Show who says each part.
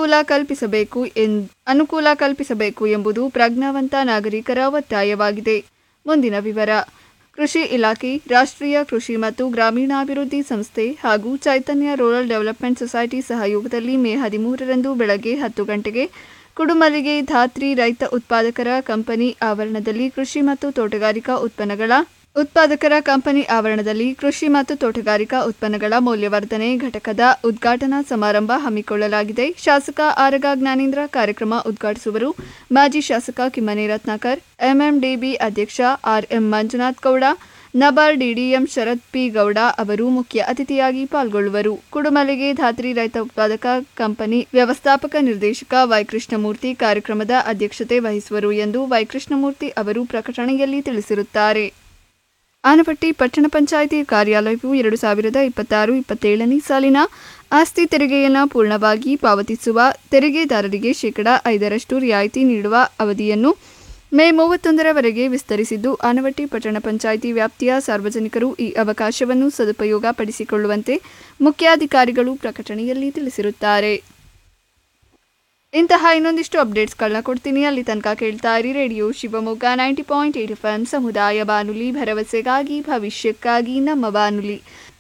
Speaker 1: ಅನುಕೂಲ ಕಲ್ಪಿಸಬೇಕು ಎನ್ ಅನುಕೂಲ ಕಲ್ಪಿಸಬೇಕು ಎಂಬುದು ಪ್ರಜ್ಞಾವಂತ ನಾಗರಿಕರ ಒತ್ತಾಯವಾಗಿದೆ ಮುಂದಿನ ವಿವರ ಕೃಷಿ ಇಲಾಖೆ ರಾಷ್ಟ್ರೀಯ ಕೃಷಿ ಮತ್ತು ಗ್ರಾಮೀಣಾಭಿವೃದ್ಧಿ ಸಂಸ್ಥೆ ಹಾಗೂ ಚೈತನ್ಯ ರೂರಲ್ ಡೆವಲಪ್ಮೆಂಟ್ ಸೊಸೈಟಿ ಸಹಯೋಗದಲ್ಲಿ ಮೇ ಹದಿಮೂರರಂದು ಬೆಳಗ್ಗೆ ಹತ್ತು ಗಂಟೆಗೆ ಕುಡುಮಲಿಗೆ ಧಾತ್ರಿ ರೈತ ಉತ್ಪಾದಕರ ಕಂಪನಿ ಆವರಣದಲ್ಲಿ ಕೃಷಿ ಮತ್ತು ತೋಟಗಾರಿಕಾ ಉತ್ಪನ್ನಗಳ ಉತ್ಪಾದಕರ ಕಂಪನಿ ಆವರಣದಲ್ಲಿ ಕೃಷಿ ಮತ್ತು ತೋಟಗಾರಿಕಾ ಉತ್ಪನ್ನಗಳ ಮೌಲ್ಯವರ್ಧನೆ ಘಟಕದ ಉದ್ಘಾಟನಾ ಸಮಾರಂಭ ಹಮ್ಮಿಕೊಳ್ಳಲಾಗಿದೆ ಶಾಸಕ ಆರಗ ಜ್ಞಾನೇಂದ್ರ ಕಾರ್ಯಕ್ರಮ ಉದ್ಘಾಟಿಸುವರು ಮಾಜಿ ಶಾಸಕ ಕಿಮ್ಮನೆ ರತ್ನಾಕರ್ ಎಂಎಂಡಿಬಿ ಅಧ್ಯಕ್ಷ R M Manjunath Gowda NABARD D D M Sharath P Gowda ಅವರು ಮುಖ್ಯ ಅತಿಥಿಯಾಗಿ ಪಾಲ್ಗೊಳ್ಳುವರು ಕುಡುಮಲೆಗೆ ಧಾತ್ರಿ ರೈತ ಉತ್ಪಾದಕ ಕಂಪನಿ ವ್ಯವಸ್ಥಾಪಕ ನಿರ್ದೇಶಕ ವೈ ಕೃಷ್ಣಮೂರ್ತಿ ಕಾರ್ಯಕ್ರಮದ ಅಧ್ಯಕ್ಷತೆ ವಹಿಸುವರು ಎಂದು ವೈ ಕೃಷ್ಣಮೂರ್ತಿ ಅವರು ಪ್ರಕಟಣೆಯಲ್ಲಿ ತಿಳಿಸಿರುತ್ತಾರೆ ಆನಪಟ್ಟಿ ಪಟ್ಟಣ ಪಂಚಾಯಿತಿ ಕಾರ್ಯಾಲಯವು ಎರಡು ಸಾವಿರದ ಇಪ್ಪತ್ತಾರು ಇಪ್ಪತ್ತೇಳನೇ ಸಾಲಿನ ಆಸ್ತಿ ತೆರಿಗೆಯನ್ನು ಪೂರ್ಣವಾಗಿ ಪಾವತಿಸುವ ತೆರಿಗೆದಾರರಿಗೆ ಶೇಕಡಾ ಐದರಷ್ಟು ರಿಯಾಯಿತಿ ನೀಡುವ ಅವಧಿಯನ್ನು ಮೇ ಮೂವತ್ತೊಂದರವರೆಗೆ ವಿಸ್ತರಿಸಿದ್ದು ಆನವಟ್ಟಿ ಪಟ್ಟಣ ಪಂಚಾಯಿತಿ ವ್ಯಾಪ್ತಿಯ ಸಾರ್ವಜನಿಕರು ಈ ಅವಕಾಶವನ್ನು ಸದುಪಯೋಗ ಪಡಿಸಿಕೊಳ್ಳುವಂತೆ ಮುಖ್ಯಾಧಿಕಾರಿಗಳು ಪ್ರಕಟಣೆಯಲ್ಲಿ ತಿಳಿಸಿರುತ್ತಾರೆ ಇಂತಹ ಇನ್ನೊಂದಿಷ್ಟು ಅಪ್ಡೇಟ್ಸ್ಗಳನ್ನ ಕೊಡ್ತೀನಿ ಅಲ್ಲಿ ತನಕ ಕೇಳ್ತಾ ಇರಿ radio Shivamogga ninety point eight F M ಸಮುದಾಯ ಬಾನುಲಿ ಭರವಸೆಗಾಗಿ ಭವಿಷ್ಯಕ್ಕಾಗಿ ನಮ್ಮ ಬಾನುಲಿ